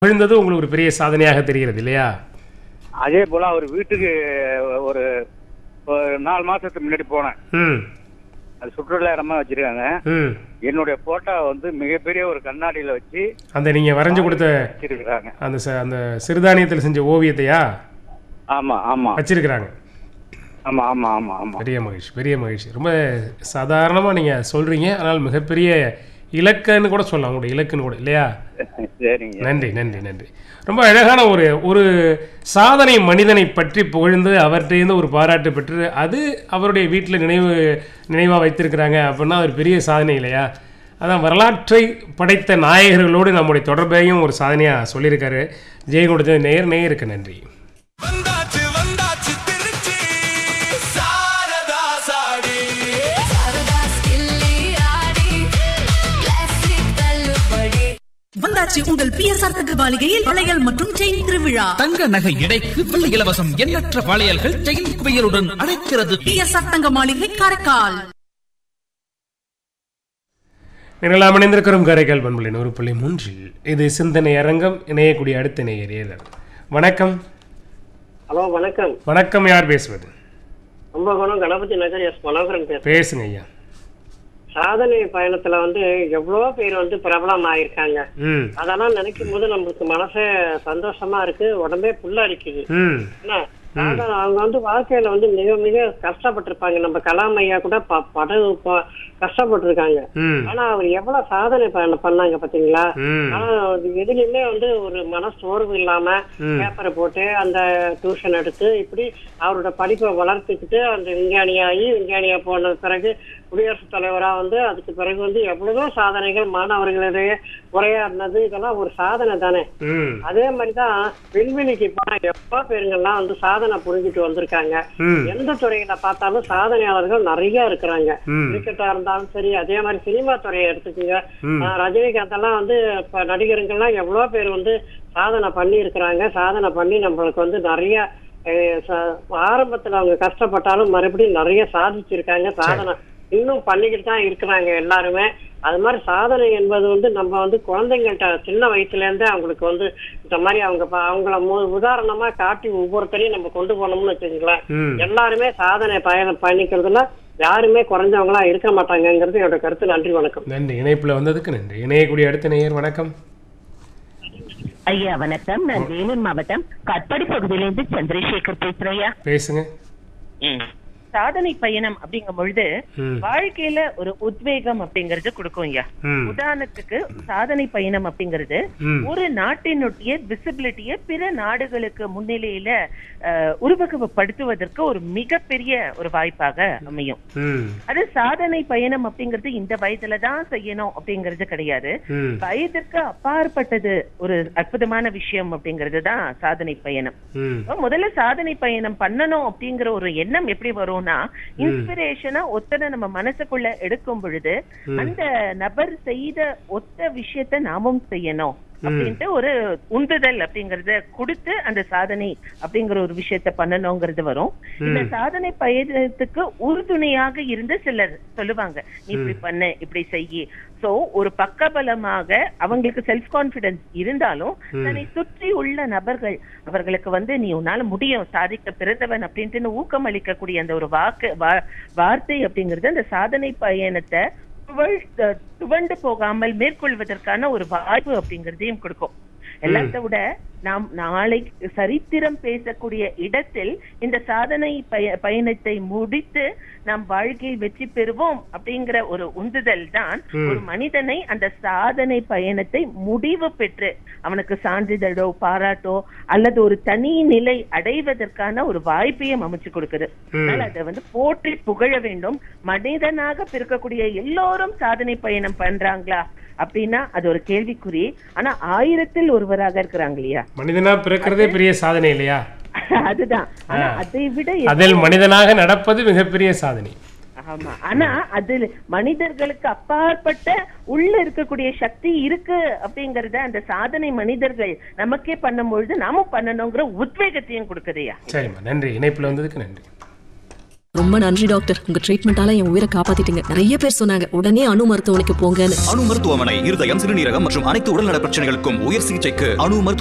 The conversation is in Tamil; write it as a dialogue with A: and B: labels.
A: விழுந்தது உங்களுக்கு ஒரு பெரிய சாதனையாக தெரிகிறது இல்லையா
B: அதே போல அவர் வீட்டுக்கு ஒரு ஒரு நாலு மாசத்துக்கு முன்னாடி போனேன்
A: ம்
B: அது சுற்றுலா இடமா வச்சிருக்காங்க
A: ம்
B: என்னுடைய போட்டோ வந்து மிகப்பெரிய ஒரு கண்ணாடியில வச்சு
A: அந்த நீங்கள் வரைஞ்சு கொடுத்த
B: வச்சிருக்கிறாங்க
A: அந்த ச அந்த சிறுதானியத்தில் செஞ்ச ஓவியத்தையா
B: ஆமா ஆமா
A: வச்சிருக்கிறாங்க
B: ஆமா ஆமா ஆமா ஆமா
A: பெரிய மகிழ்ச்சி பெரிய மகிழ்ச்சி ரொம்ப சாதாரணமாக நீங்கள் சொல்கிறீங்க ஆனால் மிகப்பெரிய இலக்குன்னு கூட சொல்லலாம் உங்களுடைய இலக்குன்னு கூட இல்லையா
B: சரிங்க
A: நன்றி நன்றி நன்றி ரொம்ப அழகான ஒரு ஒரு சாதனை மனிதனை பற்றி புகழ்ந்து அவர்கிட்டேருந்து ஒரு பாராட்டு பெற்று அது அவருடைய வீட்டில் நினைவு நினைவாக வைத்திருக்கிறாங்க அப்படின்னா ஒரு பெரிய சாதனை இல்லையா அதான் வரலாற்றை படைத்த நாயகர்களோடு நம்முடைய தொடர்பையும் ஒரு சாதனையாக சொல்லியிருக்காரு ஜெயகுண்டது நேர் நேருக்கு நன்றி
C: வந்தாச்சு வந்தாச்சு திருச்சி சாரதா சாடி
D: சாரதா ஸ்கில்லி ஆடி கிளாசிக் தள்ளுபடி
E: வந்தாச்சு உங்கள் பிஎஸ்ஆர் தங்க மாளிகையில் வளையல் மற்றும் செயின் திருவிழா
F: தங்க நகை எடைக்கு வெள்ளி இலவசம் எண்ணற்ற வளையல்கள் செயின் குவியலுடன் அழைக்கிறது
E: பிஎஸ்ஆர் தங்க மாளிகை காரைக்கால்
A: நிரலாம் இணைந்திருக்கிறோம் காரைக்கால் பண்புலை நூறு புள்ளி மூன்றில் இது சிந்தனை அரங்கம் இணையக்கூடிய அடுத்த நேயர் ஏதர் வணக்கம்
G: ஹலோ வணக்கம்
A: வணக்கம் யார் பேசுவது
G: கும்பகோணம் கணபதி நகர் எஸ் மனோகரன் பேசுறேன்
A: பேசுங்க ஐயா
G: சாதனை பயணத்துல வந்து எவ்வளவோ பேர் வந்து பிரபலம் ஆயிருக்காங்க
A: ம்
G: அதெல்லாம் நினைக்கும் போது நம்மளுக்கு மனசே சந்தோஷமா இருக்கு உடம்பே புல்லரிக்குது
A: ம்
G: என்ன சாதனை அவங்க வந்து வாழ்க்கையில வந்து மிக மிக கஷ்டப்பட்டிருப்பாங்க நம்ம கலாம் ஐயா கூட ப- பட ப- கஷ்டப்பட்டிருக்காங்க
A: ம்
G: ஆனா அவர் எவ்வளவு சாதனை பண்ண பண்ணாங்க பாத்தீங்களா
A: ம்
G: ஆனா அது எதுலயுமே வந்து ஒரு மன சோர்வு இல்லாம
A: ம்.
G: பேப்பரை போட்டு அந்த டியூஷன் எடுத்து இப்படி அவரோட படிப்பை வளர்த்துக்கிட்டு அந்த விஞ்ஞானியாகி விஞ்ஞானியா போன பிறகு குடியரசுத் தலைவரா வந்து அதுக்கு பிறகு வந்து எவ்வளவோ சாதனைகள் மாணவர்களிடையே உரையாடினது இதெல்லாம் ஒரு சாதனை தானே
A: ம்
G: அதே மாதிரிதான் விண்வெளிக்கு போன எவ்வளவு பேருங்கெல்லாம் வந்து சாதனை புரிஞ்சுட்டு வந்திருக்காங்க
A: ம்
G: எந்த துறையில பார்த்தாலும் சாதனையாளர்கள் நிறைய இருக்கிறாங்க
A: ம்.
G: கிரிக்கெட்டா இருந்தாலும் சரி அதே மாதிரி சினிமா துறையை எடுத்துக்கோங்க
A: ம்.
G: ஆஹ் ரஜினிகாந்த் எல்லாம் வந்து இப்ப நடிகர்கள்லாம் எவ்வளவு பேர் வந்து சாதனை பண்ணி இருக்கிறாங்க சாதனை பண்ணி நம்மளுக்கு வந்து நிறைய அஹ், ச- ஆரம்பத்துல அவங்க கஷ்டப்பட்டாலும் மறுபடியும் நிறைய சாதிச்சிருக்காங்க சாதனை இன்னும் பண்ணிக்கிட்டு தான் இருக்கிறாங்க எல்லாருமே அது மாதிரி சாதனை என்பது வந்து நம்ம வந்து குழந்தைங்கள்ட்ட சின்ன வயசுல இருந்தே அவங்களுக்கு வந்து இந்த மாதிரி அவங்க ப- அவங்கள மு- உதாரணமா காட்டி ஒவ்வொருத்தரையும் நம்ம கொண்டு போனோம்னு வச்சுங்களேன்
A: ம்
G: எல்லாருமே சாதனை பயணம் பண்ணிக்கிறதுல யாருமே குறைஞ்சவங்களா இருக்க மாட்டாங்கங்கிறது என்னோட கருத்து நன்றி வணக்கம்
A: நன்றி இணைப்புல வந்ததுக்கு நன்றி இணையக்கூடிய அடுத்த நேயர் வணக்கம்
H: ஐயா வணக்கம் நான் வேலூர் மாவட்டம் கட்பாடி பகுதியிலிருந்து சந்திரசேகர் பேசுறேன் ஐயா
A: பேசுங்க
H: சாதனை பயணம் அப்படிங்கும் பொழுது
A: ம்
H: வாழ்க்கையில ஒரு உத்வேகம் அப்படிங்கறது கொடுக்கும் ஐயா
A: ம்
H: உதாரணத்துக்கு சாதனை பயணம் அப்படிங்கிறது
A: ம்
H: ஒரு நாட்டினுடைய விசிபிலிட்டிய பிற நாடுகளுக்கு முன்னிலையில அஹ், உருவகப்படுத்துவதற்கு ஒரு மிகப்பெரிய ஒரு வாய்ப்பாக அமையும்
A: ம்
H: அது சாதனை பயணம் அப்படிங்கிறது இந்த வயதுல தான் செய்யணும் அப்படிங்கிறது கிடையாது
A: ம்
H: வயதிற்கு அப்பாற்பட்டது ஒரு அற்புதமான விஷயம் அப்படிங்கிறது தான் சாதனை பயணம்
A: ம்
H: அப்ப முதல்ல சாதனை பயணம் பண்ணணும் அப்படிங்கிற ஒரு எண்ணம் எப்படி வரும்னா இன்ஸ்பிரேஷனா ஒத்தனை நம்ம மனசுக்குள்ள எடுக்கும் பொழுது அந்த நபர் செய்த ஒத்த விஷயத்த நாமும் செய்யணும் அப்படின்ட்டு ஒரு உந்துதல் அப்படிங்கறத கொடுத்து அந்த சாதனை அப்படிங்கிற ஒரு விஷயத்த பண்ணணுங்கிறது வரும் இந்த சாதனை பயணத்துக்கு உறுதுணையாக இருந்து சிலர் சொல்லுவாங்க நீ இப்படி பண்ணு இப்படி செய்யி சோ ஒரு பக்கபலமாக அவங்களுக்கு செல்ஃப் கான்பிடன்ஸ் இருந்தாலும் தன்னை சுற்றி உள்ள நபர்கள் அவர்களுக்கு வந்து நீ உன்னால முடியும் சாதிக்க பிறந்தவன் அப்படின்ட்டு ஊக்கம் அளிக்கக்கூடிய அந்த ஒரு வாக்கு வா- வார்த்தை அப்படிங்கிறது அந்த சாதனை பயணத்தை துவழ்- த- துவண்டு போகாமல் மேற்கொள்வதற்கான ஒரு வாய்ப்பு அப்படிங்கறதையும் கொடுக்கும் எல்லாத்த விட நாம் நாளை சரித்திரம் பேசக்கூடிய இடத்தில் இந்த சாதனை பய- பயணத்தை முடித்து நாம் வாழ்க்கையில் வெற்றி பெறுவோம் அப்படிங்கிற ஒரு உந்துதல் தான் ஒரு மனிதனை அந்த சாதனை பயணத்தை முடிவு பெற்று அவனுக்கு சான்றிதழோ பாராட்டோ அல்லது ஒரு தனி நிலை அடைவதற்கான ஒரு வாய்ப்பையும் அமைச்சு கொடுக்குது அதனால அதை வந்து போற்றி புகழ வேண்டும் மனிதனாக பிறக்கக்கூடிய எல்லோரும் சாதனை பயணம் பண்றாங்களா அப்படின்னா அது ஒரு கேள்விக்குறி ஆனா ஆயிரத்தில் ஒருவராக இருக்கிறாங்க இல்லையா
A: மனிதனா பிறக்கிறதே பெரிய சாதனை இல்லையா
H: அதுதான் ஆனா அதை விட
A: அதில் மனிதனாக நடப்பது மிகப்பெரிய சாதனை
H: ஆமா ஆனா அது மனிதர்களுக்கு அப்பாற்பட்ட உள்ள இருக்கக்கூடிய சக்தி இருக்கு அப்படிங்கறத அந்த சாதனை மனிதர்கள் நமக்கே பண்ணும்பொழுது நாமும் பண்ணணுங்கிற உத்வேகத்தையும் கொடுக்குதுயா
A: சரிம்மா நன்றி இணைப்புல வந்ததுக்கு நன்றி
I: ரொம்ப நன்றி டாக்டர் உங்க ட்ரீட்மெண்டால என் உயிரை காப்பாத்திட்டீங்க நிறைய பேர் சொன்னாங்க உடனே அணு மருத்துவமனைக்கு போங்கன்னு
J: அணு மருத்துவமனை இருதயம் சிறுநீரகம் மற்றும் அனைத்து உடல்நல பிரச்சனைகளுக்கும் உயர் சிகிச்சைக்கு அணு மருத்துவ